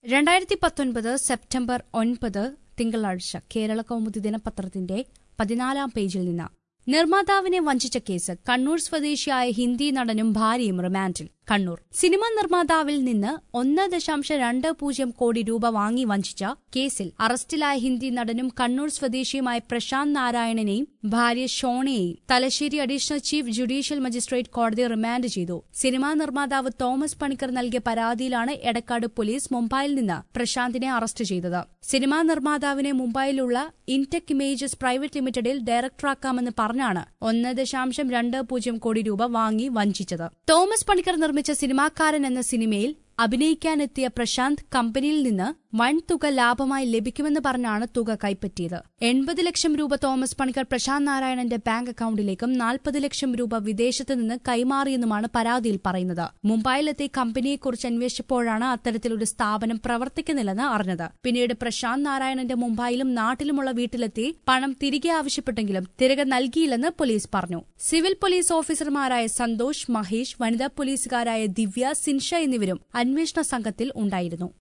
രണ്ടായിരത്തി പത്തൊൻപത് സെപ്റ്റംബർ ഒൻപത് തിങ്കളാഴ്ച കേരള കൗമുദി ദിനപത്രത്തിന്റെ പതിനാലാം പേജിൽ നിന്ന് നിർമ്മാതാവിനെ വഞ്ചിച്ച കേസ് കണ്ണൂർ സ്വദേശിയായ ഹിന്ദി നടനും ഭാര്യയും റിമാൻഡിൽ കണ്ണൂർ സിനിമാ നിർമ്മാതാവിൽ നിന്ന് ഒന്ന് ദശാംശം രണ്ട് പൂജ്യം കോടി രൂപ വാങ്ങി വഞ്ചിച്ച കേസിൽ അറസ്റ്റിലായ ഹിന്ദി നടനും കണ്ണൂർ സ്വദേശിയുമായ പ്രശാന്ത് നാരായണനെയും ഭാര്യ ഷോണയെയും Thalassery additional chief judicial magistrate കോടതി റിമാൻഡ് ചെയ്തു സിനിമാ നിർമ്മാതാവ് തോമസ് പണിക്കർ നൽകിയ പരാതിയിലാണ് എടക്കാട് പോലീസ് മുംബൈയിൽ നിന്ന് പ്രശാന്തിനെ അറസ്റ്റ് ചെയ്തത് സിനിമാ നിർമ്മാതാവിനെ മുംബൈയിലുള്ള ഇൻടെക് ഇമേജസ് പ്രൈവറ്റ് ലിമിറ്റഡിൽ ഡയറക്ടറാക്കാമെന്ന് പറഞ്ഞാണ് ഒന്ന് ദശാംശം രണ്ട് പൂജ്യം കോടി രൂപ വാങ്ങി വഞ്ചിച്ചത് തോമസ് പണിക്കർ നിർമ്മിച്ച സിനിമാക്കാരൻ എന്ന സിനിമയിൽ അഭിനയിക്കാനെത്തിയ പ്രശാന്ത് കമ്പനിയിൽ നിന്ന് വൻതുക ലാഭമായി ലഭിക്കുമെന്ന് പറഞ്ഞാണ് തുക കൈപ്പറ്റിയത് എൺപത് ലക്ഷം രൂപ തോമസ് പണിക്കർ പ്രശാന്ത് നാരായണന്റെ ബാങ്ക് അക്കൌണ്ടിലേക്കും നാൽപ്പത് ലക്ഷം രൂപ വിദേശത്ത് നിന്ന് കൈമാറിയെന്നുമാണ് പരാതിയിൽ പറയുന്നത് മുംബൈയിലെത്തി കമ്പനിയെക്കുറിച്ച് അന്വേഷിച്ചപ്പോഴാണ് അത്തരത്തിലൊരു സ്ഥാപനം പ്രവർത്തിക്കുന്നില്ലെന്ന് അറിഞ്ഞത് പിന്നീട് പ്രശാന്ത് നാരായണന്റെ മുംബൈയിലും നാട്ടിലുമുള്ള വീട്ടിലെത്തി പണം തിരികെ ആവശ്യപ്പെട്ടെങ്കിലും തിരികെ നൽകിയില്ലെന്ന് പോലീസ് പറഞ്ഞു സിവിൽ പോലീസ് ഓഫീസർമാരായ സന്തോഷ് മഹേഷ് വനിതാ പോലീസുകാരായ ദിവ്യ സിൻഷ എന്നിവരും അന്വേഷണ സംഘത്തിൽ ഉണ്ടായിരുന്നു